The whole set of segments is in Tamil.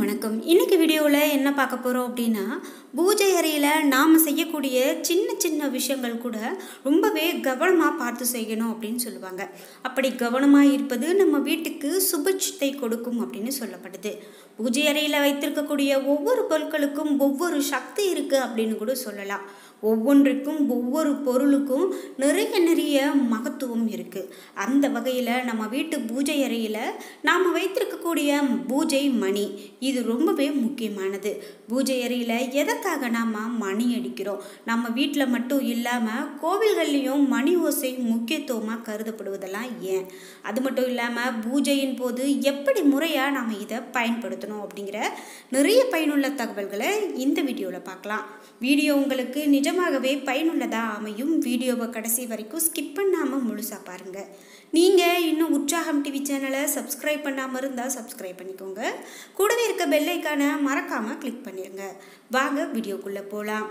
வணக்கம் இன்னைக்கு வீடியோவில் என்ன பார்க்க போகிறோம் அப்படின்னா பூஜை அறையில் நாம் செய்யக்கூடிய சின்ன சின்ன விஷயங்கள் கூட ரொம்பவே கவனமாக பார்த்து செய்யணும் அப்படின்னு சொல்லுவாங்க அப்படி கவனமாக இருப்பது நம்ம வீட்டுக்கு சுபிட்சத்தை கொடுக்கும் அப்படின்னு சொல்லப்படுது பூஜை அறையில் வைத்திருக்கக்கூடிய ஒவ்வொரு பொருட்களுக்கும் ஒவ்வொரு சக்தி இருக்குது அப்படின்னு கூட சொல்லலாம் ஒவ்வொன்றுக்கும் ஒவ்வொரு பொருளுக்கும் நிறைய நிறைய மகத்துவம் இருக்குது அந்த வகையில் நம்ம வீட்டு பூஜை அறையில் நாம் வைத்திருக்கக்கூடிய பூஜை மணி இது ரொம்பவே முக்கியமானது பூஜை அறையில் எதற்காக நாம் மணி அடிக்கிறோம் நம்ம வீட்டில் மட்டும் இல்லாமல் கோவில்கள்லேயும் மணி ஓசை முக்கியத்துவமாக கருதப்படுவதெல்லாம் ஏன் அது மட்டும் இல்லாமல் பூஜையின் போது எப்படி முறையாக நாம் இதை பயன்படுத்தணும் அப்படிங்கிற நிறைய பயனுள்ள தகவல்களை இந்த வீடியோவில் பார்க்கலாம் வீடியோ உங்களுக்கு நிஜமாகவே பயனுள்ளதாக அமையும் வீடியோவை கடைசி வரைக்கும் ஸ்கிப் பண்ணாமல் முழுசாக பாருங்கள் நீங்கள் இன்னும் உற்சாகம் டிவி சேனலை சப்ஸ்கிரைப் பண்ணாமல் இருந்தால் சப்ஸ்கிரைப் பண்ணிக்கோங்க கூடவே இருக்க பெல்லைக்கான மறக்காமல் கிளிக் பண்ணிடுங்க வாங்க வீடியோக்குள்ளே போகலாம்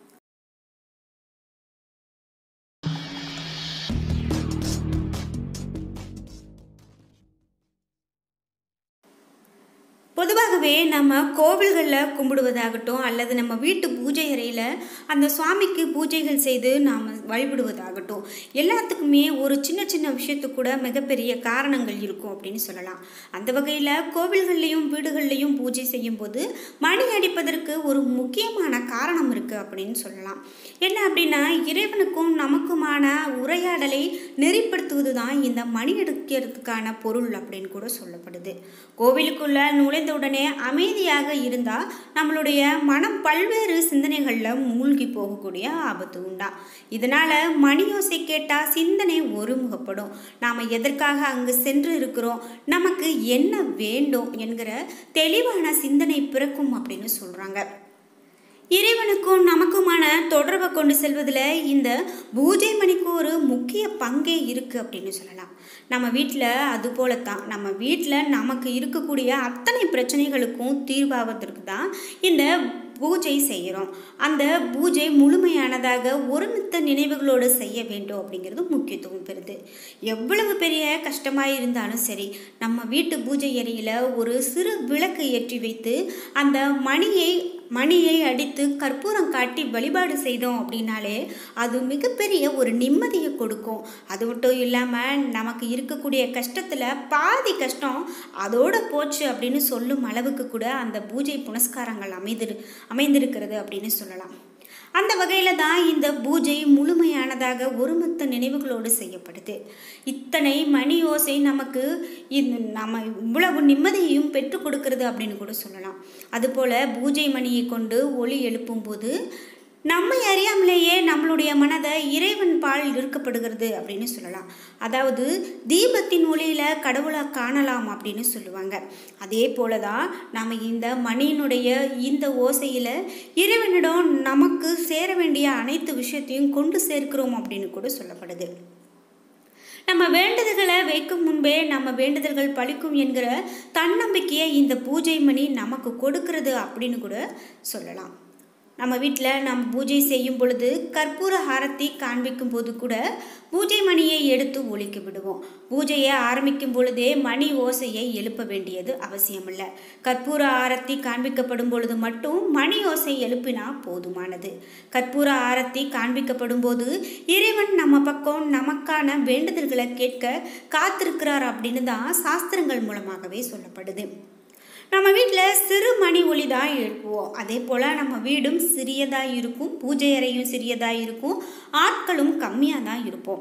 பொதுவாகவே நம்ம கோவில்களில் கும்பிடுவதாகட்டும் அல்லது நம்ம வீட்டு பூஜை அறையில் அந்த சுவாமிக்கு பூஜைகள் செய்து நாம் வழிபடுவதாகட்டும் எல்லாத்துக்குமே ஒரு சின்ன சின்ன விஷயத்துக்கு கூட மிகப்பெரிய காரணங்கள் இருக்கும் அப்படின்னு சொல்லலாம் அந்த வகையில் கோவில்கள்லேயும் வீடுகள்லேயும் பூஜை செய்யும்போது மணி அடிப்பதற்கு ஒரு முக்கியமான காரணம் இருக்குது அப்படின்னு சொல்லலாம் என்ன அப்படின்னா இறைவனுக்கும் நமக்குமான உரையாடலை நெறிப்படுத்துவது தான் இந்த மணி அடிக்கிறதுக்கான பொருள் அப்படின்னு கூட சொல்லப்படுது கோவிலுக்குள்ள நுழை உடனே அமைதியாக இருந்தால் நம்மளுடைய மனம் பல்வேறு சிந்தனைகளில் மூழ்கி போகக்கூடிய ஆபத்து உண்டா இதனால் மணியோசை கேட்டால் சிந்தனை ஒருமுகப்படும் நாம் எதற்காக அங்கு சென்று இருக்கிறோம் நமக்கு என்ன வேண்டும் என்கிற தெளிவான சிந்தனை பிறக்கும் அப்படின்னு சொல்கிறாங்க இறைவனுக்கும் நமக்குமான தொடர்பை கொண்டு செல்வதில் இந்த பூஜை மணிக்கு ஒரு முக்கிய பங்கே இருக்குது அப்படின்னு சொல்லலாம் நம்ம வீட்டில் அது போலத்தான் நம்ம வீட்டில் நமக்கு இருக்கக்கூடிய அத்தனை பிரச்சனைகளுக்கும் தீர்வாவதற்கு தான் இந்த பூஜை செய்கிறோம் அந்த பூஜை முழுமையானதாக ஒருமித்த நினைவுகளோடு செய்ய வேண்டும் அப்படிங்கிறது முக்கியத்துவம் பெறுது எவ்வளவு பெரிய கஷ்டமாக இருந்தாலும் சரி நம்ம வீட்டு பூஜை அறையில் ஒரு சிறு விளக்கு ஏற்றி வைத்து அந்த மணியை மணியை அடித்து கற்பூரம் காட்டி வழிபாடு செய்தோம் அப்படின்னாலே அது மிகப்பெரிய ஒரு நிம்மதியை கொடுக்கும் அது மட்டும் இல்லாமல் நமக்கு இருக்கக்கூடிய கஷ்டத்தில் பாதி கஷ்டம் அதோட போச்சு அப்படின்னு சொல்லும் அளவுக்கு கூட அந்த பூஜை புனஸ்காரங்கள் அமைந்திரு அமைந்திருக்கிறது அப்படின்னு சொல்லலாம் அந்த வகையில் தான் இந்த பூஜை முழுமையானதாக ஒருமித்த நினைவுகளோடு செய்யப்படுது இத்தனை மணி ஓசை நமக்கு இது நம்ம இவ்வளவு நிம்மதியையும் பெற்றுக் கொடுக்கிறது அப்படின்னு கூட சொல்லலாம் அதுபோல் பூஜை மணியை கொண்டு ஒளி எழுப்பும்போது நம்மை அறியாமலேயே நம்மளுடைய மனதை இறைவன் பால் ஈர்க்கப்படுகிறது அப்படின்னு சொல்லலாம் அதாவது தீபத்தின் ஒளியில் கடவுளாக காணலாம் அப்படின்னு சொல்லுவாங்க அதே போல தான் நம்ம இந்த மணியினுடைய இந்த ஓசையில் இறைவனிடம் நமக்கு சேர வேண்டிய அனைத்து விஷயத்தையும் கொண்டு சேர்க்கிறோம் அப்படின்னு கூட சொல்லப்படுது நம்ம வேண்டுதல்களை வைக்கும் முன்பே நம்ம வேண்டுதல்கள் பழிக்கும் என்கிற தன்னம்பிக்கையை இந்த பூஜை மணி நமக்கு கொடுக்கிறது அப்படின்னு கூட சொல்லலாம் நம்ம வீட்டில் நம்ம பூஜை செய்யும் பொழுது கற்பூர ஹாரத்தி காண்பிக்கும் போது கூட பூஜை மணியை எடுத்து ஒழிக்க விடுவோம் பூஜையை ஆரம்பிக்கும் பொழுதே மணி ஓசையை எழுப்ப வேண்டியது அவசியமில்லை கற்பூர ஆரத்தி காண்பிக்கப்படும் பொழுது மட்டும் மணி ஓசை எழுப்பினா போதுமானது கற்பூர ஆரத்தி காண்பிக்கப்படும் போது இறைவன் நம்ம பக்கம் நமக்கான வேண்டுதல்களை கேட்க காத்திருக்கிறார் அப்படின்னு தான் சாஸ்திரங்கள் மூலமாகவே சொல்லப்படுது நம்ம வீட்டில் சிறு மணி ஒளி தான் எழுப்புவோம் அதே போல் நம்ம வீடும் சிறியதாக இருக்கும் பூஜை அறையும் சிறியதாக இருக்கும் ஆட்களும் கம்மியாக தான் இருப்போம்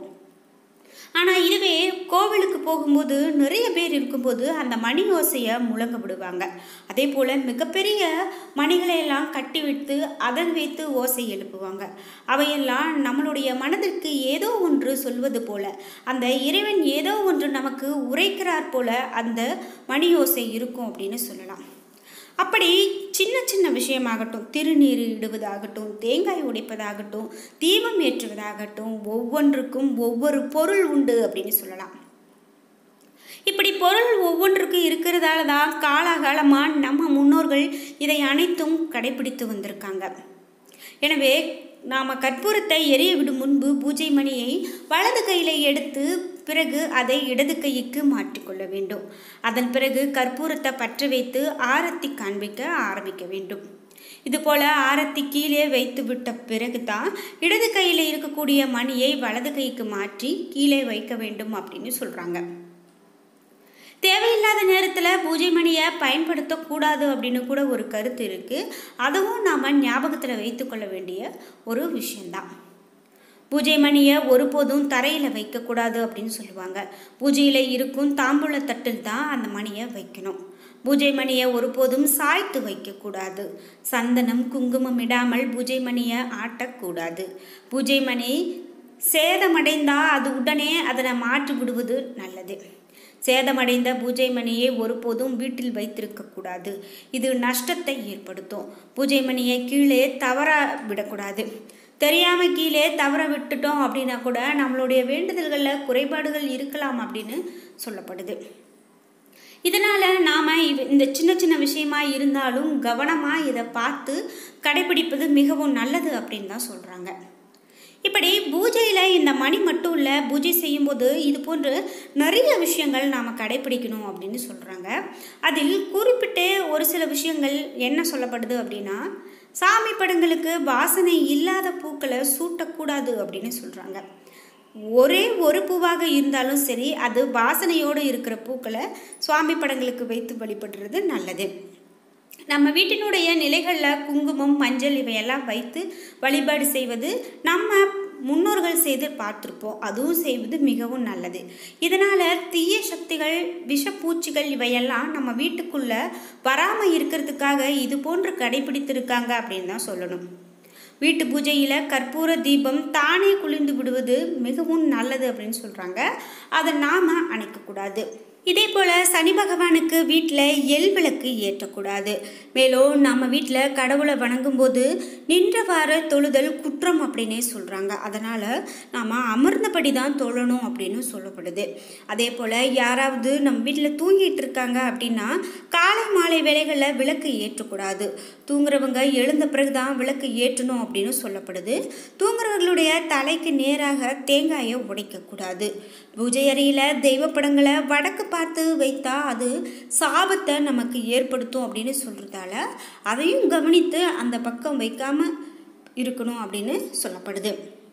ஆனால் இதுவே கோவிலுக்கு போகும்போது நிறைய பேர் இருக்கும்போது அந்த மணி ஓசையை முழங்க விடுவாங்க அதே போல் மிகப்பெரிய மணிகளை எல்லாம் கட்டி விட்டு அதன் வைத்து ஓசை எழுப்புவாங்க அவையெல்லாம் நம்மளுடைய மனதிற்கு ஏதோ ஒன்று சொல்வது போல அந்த இறைவன் ஏதோ ஒன்று நமக்கு உரைக்கிறார் போல அந்த மணி ஓசை இருக்கும் அப்படின்னு சொல்லலாம் அப்படி சின்ன சின்ன விஷயமாகட்டும் திருநீர் இடுவதாகட்டும் தேங்காய் உடைப்பதாகட்டும் தீபம் ஏற்றுவதாகட்டும் ஒவ்வொன்றுக்கும் ஒவ்வொரு பொருள் உண்டு அப்படின்னு சொல்லலாம் இப்படி பொருள் ஒவ்வொன்றுக்கும் இருக்கிறதால தான் காலாகாலமாக நம்ம முன்னோர்கள் இதை அனைத்தும் கடைபிடித்து வந்திருக்காங்க எனவே நாம் கற்பூரத்தை எரிய விடும் முன்பு பூஜை மணியை வலது கையில் எடுத்து பிறகு அதை இடது கைக்கு மாற்றிக்கொள்ள வேண்டும் அதன் பிறகு கற்பூரத்தை பற்ற வைத்து ஆரத்தி காண்பிக்க ஆரம்பிக்க வேண்டும் இதுபோல் ஆரத்தி கீழே வைத்து விட்ட பிறகு தான் இடது கையில் இருக்கக்கூடிய மணியை வலது கைக்கு மாற்றி கீழே வைக்க வேண்டும் அப்படின்னு சொல்கிறாங்க தேவையில்லாத நேரத்தில் பூஜை மணியை பயன்படுத்தக்கூடாது அப்படின்னு கூட ஒரு கருத்து இருக்குது அதுவும் நாம் ஞாபகத்தில் வைத்துக்கொள்ள வேண்டிய ஒரு விஷயந்தான் பூஜை மணியை ஒருபோதும் தரையில் வைக்கக்கூடாது அப்படின்னு சொல்லுவாங்க பூஜையில் இருக்கும் தாம்பூல தட்டில் தான் அந்த மணியை வைக்கணும் பூஜை மணியை ஒருபோதும் சாய்த்து வைக்கக்கூடாது சந்தனம் குங்குமம் இடாமல் பூஜை மணியை ஆட்டக்கூடாது பூஜை மணி சேதமடைந்தால் அது உடனே அதனை மாற்றி விடுவது நல்லது சேதமடைந்த பூஜை மணியை ஒருபோதும் வீட்டில் வைத்திருக்கக்கூடாது இது நஷ்டத்தை ஏற்படுத்தும் பூஜை மணியை கீழே தவற விடக்கூடாது தெரியாமல் கீழே தவற விட்டுட்டோம் அப்படின்னா கூட நம்மளுடைய வேண்டுதல்களில் குறைபாடுகள் இருக்கலாம் அப்படின்னு சொல்லப்படுது இதனால் நாம் இந்த சின்ன சின்ன விஷயமா இருந்தாலும் கவனமாக இதை பார்த்து கடைபிடிப்பது மிகவும் நல்லது அப்படின்னு தான் சொல்கிறாங்க இப்படி பூஜையில் இந்த மணி மட்டும் இல்லை பூஜை செய்யும்போது இது போன்று நிறைய விஷயங்கள் நாம் கடைபிடிக்கணும் அப்படின்னு சொல்கிறாங்க அதில் குறிப்பிட்ட ஒரு சில விஷயங்கள் என்ன சொல்லப்படுது அப்படின்னா சாமி படங்களுக்கு வாசனை இல்லாத பூக்களை சூட்டக்கூடாது அப்படின்னு சொல்கிறாங்க ஒரே ஒரு பூவாக இருந்தாலும் சரி அது வாசனையோடு இருக்கிற பூக்களை சுவாமி படங்களுக்கு வைத்து வழிபடுறது நல்லது நம்ம வீட்டினுடைய நிலைகளில் குங்குமம் மஞ்சள் இவையெல்லாம் வைத்து வழிபாடு செய்வது நம்ம முன்னோர்கள் செய்து பார்த்துருப்போம் அதுவும் செய்வது மிகவும் நல்லது இதனால் தீய சக்திகள் விஷப்பூச்சிகள் இவையெல்லாம் நம்ம வீட்டுக்குள்ளே வராமல் இருக்கிறதுக்காக இது போன்று கடைபிடித்திருக்காங்க அப்படின்னு தான் சொல்லணும் வீட்டு பூஜையில் கற்பூர தீபம் தானே குளிர்ந்து விடுவது மிகவும் நல்லது அப்படின்னு சொல்கிறாங்க அதை நாம் அணைக்கக்கூடாது இதே போல் சனி பகவானுக்கு வீட்டில் எல் விளக்கு ஏற்றக்கூடாது மேலும் நம்ம வீட்டில் கடவுளை வணங்கும்போது நின்றவாறு தொழுதல் குற்றம் அப்படின்னே சொல்கிறாங்க அதனால் நாம் அமர்ந்தபடி தான் தொழணும் அப்படின்னு சொல்லப்படுது அதே போல் யாராவது நம்ம வீட்டில் தூங்கிட்டு இருக்காங்க அப்படின்னா காலை மாலை வேலைகளில் விளக்கு ஏற்றக்கூடாது தூங்குறவங்க எழுந்த பிறகு தான் விளக்கு ஏற்றணும் அப்படின்னு சொல்லப்படுது தூங்குறவர்களுடைய தலைக்கு நேராக தேங்காயை உடைக்கக்கூடாது பூஜை அறையில் தெய்வ படங்களை வடக்கு பார்த்து வைத்தா அது சாபத்தை நமக்கு ஏற்படுத்தும் அப்படின்னு சொல்கிறதால அதையும் கவனித்து அந்த பக்கம் வைக்காமல் இருக்கணும் அப்படின்னு சொல்லப்படுது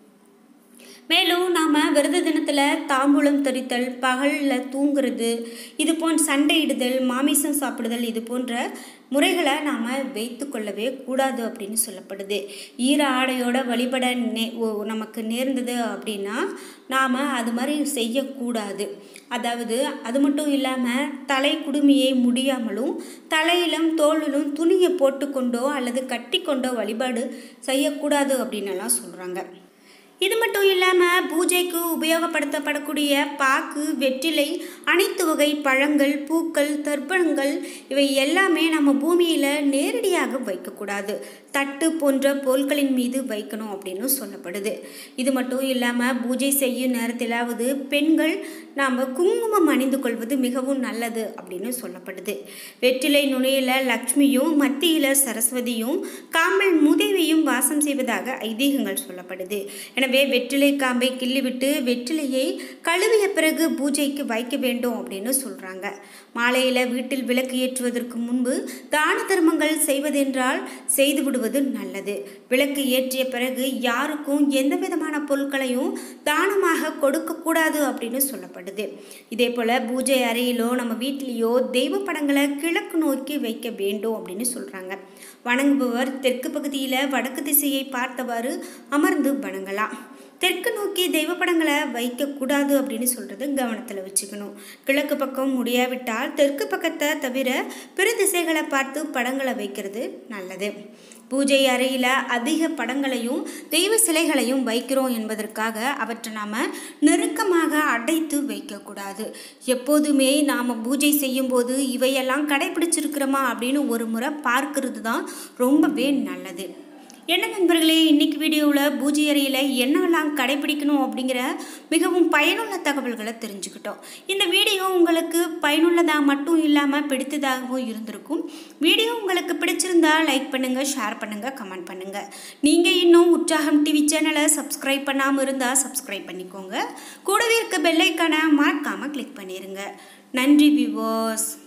மேலும் நாம் விரத தினத்தில் தாம்பூலம் தரித்தல் பகலில் தூங்குறது இது போன்ற சண்டையிடுதல் மாமிசம் சாப்பிடுதல் இது போன்ற முறைகளை நாம் வைத்து கொள்ளவே கூடாது அப்படின்னு சொல்லப்படுது ஈர ஆடையோட வழிபட நே ஓ- நமக்கு நேர்ந்தது அப்படின்னா நாம் அது மாதிரி செய்யக்கூடாது அதாவது அது மட்டும் இல்லாமல் தலை குடுமியை முடியாமலும் தலையிலும் தோளிலும் துணியை போட்டுக்கொண்டோ அல்லது கட்டிக்கொண்டோ வழிபாடு செய்யக்கூடாது அப்படின்னெல்லாம் சொல்கிறாங்க இது மட்டும் இல்லாமல் பூஜைக்கு உபயோகப்படுத்தப்படக்கூடிய பாக்கு வெற்றிலை அனைத்து வகை பழங்கள் பூக்கள் தர்ப்பணங்கள் இவை எல்லாமே நம்ம பூமியில் நேரடியாக வைக்கக்கூடாது தட்டு போன்ற பொருட்களின் மீது வைக்கணும் அப்படின்னு சொல்லப்படுது இது மட்டும் இல்லாமல் பூஜை செய்யும் நேரத்திலாவது பெண்கள் நாம் குங்குமம் அணிந்து கொள்வது மிகவும் நல்லது அப்படின்னு சொல்லப்படுது வெற்றிலை நுனியில் லக்ஷ்மியும் மத்தியில் சரஸ்வதியும் காம்பல் முதேவியும் வாசம் செய்வதாக ஐதீகங்கள் சொல்லப்படுது எனவே வெற்றிலை காம்பை கிள்ளிவிட்டு வெற்றிலையை கழுவிய பிறகு பூஜைக்கு வைக்க வேண்டும் அப்படின்னு சொல்கிறாங்க மாலையில் வீட்டில் விளக்கு ஏற்றுவதற்கு முன்பு தான தர்மங்கள் செய்வதென்றால் செய்து விடுவது நல்லது விளக்கு ஏற்றிய பிறகு யாருக்கும் எந்த விதமான பொருட்களையும் தானமாக கொடுக்கக்கூடாது அப்படின்னு சொல்லப்படுது இதே போல் பூஜை அறையிலோ நம்ம வீட்லேயோ தெய்வ படங்களை கிழக்கு நோக்கி வைக்க வேண்டும் அப்படின்னு சொல்கிறாங்க வணங்குபவர் தெற்கு பகுதியில் வடக்கு திசையை பார்த்தவாறு அமர்ந்து வணங்கலாம் தெற்கு நோக்கி தெய்வ படங்களை வைக்கக்கூடாது அப்படின்னு சொல்கிறது கவனத்தில் வச்சுக்கணும் கிழக்கு பக்கம் முடியாவிட்டால் தெற்கு பக்கத்தை தவிர பிற திசைகளை பார்த்து படங்களை வைக்கிறது நல்லது பூஜை அறையில் அதிக படங்களையும் தெய்வ சிலைகளையும் வைக்கிறோம் என்பதற்காக அவற்றை நாம் நெருக்கமாக அடைத்து வைக்கக்கூடாது எப்போதுமே நாம் பூஜை செய்யும்போது இவையெல்லாம் கடைபிடிச்சிருக்கிறோமா அப்படின்னு ஒரு முறை பார்க்கறது தான் ரொம்பவே நல்லது என்ன நண்பர்களே இன்னைக்கு வீடியோவில் பூஜை அறையில் என்னவெல்லாம் கடைபிடிக்கணும் அப்படிங்கிற மிகவும் பயனுள்ள தகவல்களை தெரிஞ்சுக்கிட்டோம் இந்த வீடியோ உங்களுக்கு பயனுள்ளதாக மட்டும் இல்லாமல் பிடித்ததாகவும் இருந்திருக்கும் வீடியோ உங்களுக்கு பிடிச்சிருந்தா லைக் பண்ணுங்கள் ஷேர் பண்ணுங்கள் கமெண்ட் பண்ணுங்கள் நீங்கள் இன்னும் உற்சாகம் டிவி சேனலை சப்ஸ்கிரைப் பண்ணாமல் இருந்தால் சப்ஸ்கிரைப் பண்ணிக்கோங்க கூடவே இருக்க பெல்லைக்கான மறக்காமல் கிளிக் பண்ணிடுங்க நன்றி விவோஸ்